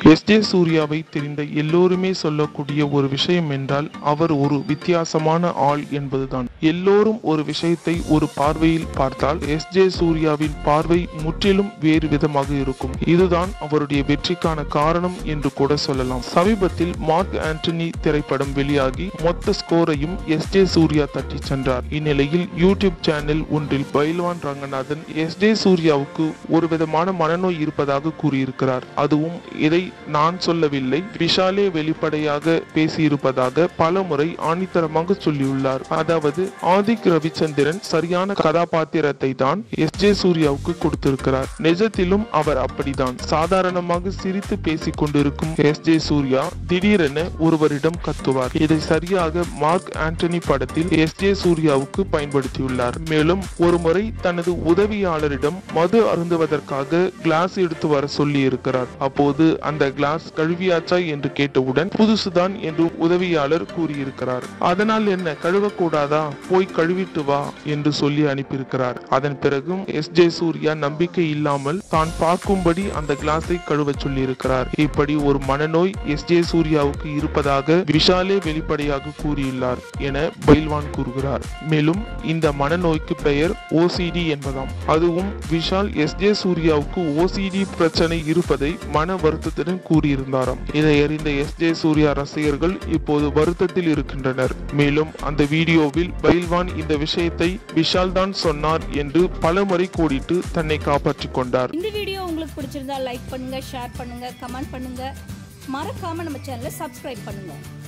S J சூர்யாவை தெரிந்த எல்லோருமே சொல்லக்கூடிய ஒரு விஷயம் என்றால் அவர் ஒரு வித்தியாசமான ஆள் என்பதுதான் எல்லோரும் ஒரு விஷயத்தை ஒரு பார்வையில் பார்த்தால் எஸ் ஜே சூர்யாவின் பார்வை முற்றிலும் வேறு விதமாக இருக்கும் இதுதான் அவருடைய வெற்றிக்கான காரணம் என்று கூட சொல்லலாம் சமீபத்தில் மார்க் ஆண்டனி திரைப்படம் வெளியாகி மொத்த ஸ்கோரையும் எஸ் ஜே சூர்யா தட்டி சென்றார் இந்நிலையில் யூடியூப் சேனல் ஒன்றில் பைல்வான் ரங்கநாதன் எஸ் ஜே சூர்யாவுக்கு ஒரு விதமான மனநோய் இருப்பதாக கூறியிருக்கிறார் அதுவும் இதை நான் சொல்லவில்லை விஷாலே வெளிப்படையாக பேசியிருப்பதாக பல முறை ஆணித்தரமாக சொல்லியுள்ளார் அதாவது ஆதிக் ரவிச்சந்திரன் சரியான கதாபாத்திரத்தை தான் எஸ் ஜே சூர்யாவுக்கு கொடுத்திருக்கிறார் நிஜத்திலும் அவர் அப்படிதான் சாதாரணமாக சிரித்து பேசிக் கொண்டிருக்கும் எஸ் ஜே சூர்யா திடீரென ஒருவரிடம் கத்துவார் இதை சரியாக மார்க் ஆண்டனி படத்தில் எஸ் ஜே சூர்யாவுக்கு பயன்படுத்தியுள்ளார் மேலும் ஒருமுறை தனது உதவியாளரிடம் மது அருந்துவதற்காக கிளாஸ் எடுத்து வர சொல்லி இருக்கிறார் அப்போது அந்த கிளாஸ் கழுவியாச்சா என்று கேட்டவுடன் புதுசுதான் என்று உதவியாளர் கூறியிருக்கிறார் அதனால் என்ன கழுவக்கூடாதா போய் கழுவிட்டு வா என்று சொல்லி அனுப்பியிருக்கிறார் அதன் பிறகும் எஸ் ஜே சூர்யா நம்பிக்கை இல்லாமல் தான் பார்க்கும்படி அந்த கிளாஸை கழுவ சொல்லியிருக்கிறார் இப்படி ஒரு மனநோய் எஸ் ஜே சூர்யாவுக்கு இருப்பதாக விஷாலே வெளிப்படையாக கூறியுள்ளார் என பைல்வான் கூறுகிறார் மேலும் இந்த மனநோய்க்கு பெயர் ஓசிடி என்பதாம் அதுவும் விஷால் எஸ் ஜே சூர்யாவுக்கு ஓசிடி பிரச்சனை இருப்பதை மன வருத்தத்துடன் கூறியிருந்தாராம் இதை அறிந்த எஸ் ஜே சூர்யா ரசிகர்கள் இப்போது வருத்தத்தில் இருக்கின்றனர் மேலும் அந்த வீடியோவில் பைல்வான் இந்த விஷயத்தை விஷால் தான் சொன்னார் என்று பலமுறை கோடிட்டு தன்னை காப்பாற்றிக் கொண்டார் இந்த வீடியோ உங்களுக்கு பிடிச்சிருந்தா லைக் பண்ணுங்க ஷேர் பண்ணுங்க கமெண்ட் பண்ணுங்க மறக்காம நம்ம சேனலை சப்ஸ்கிரைப் பண்ணுங்க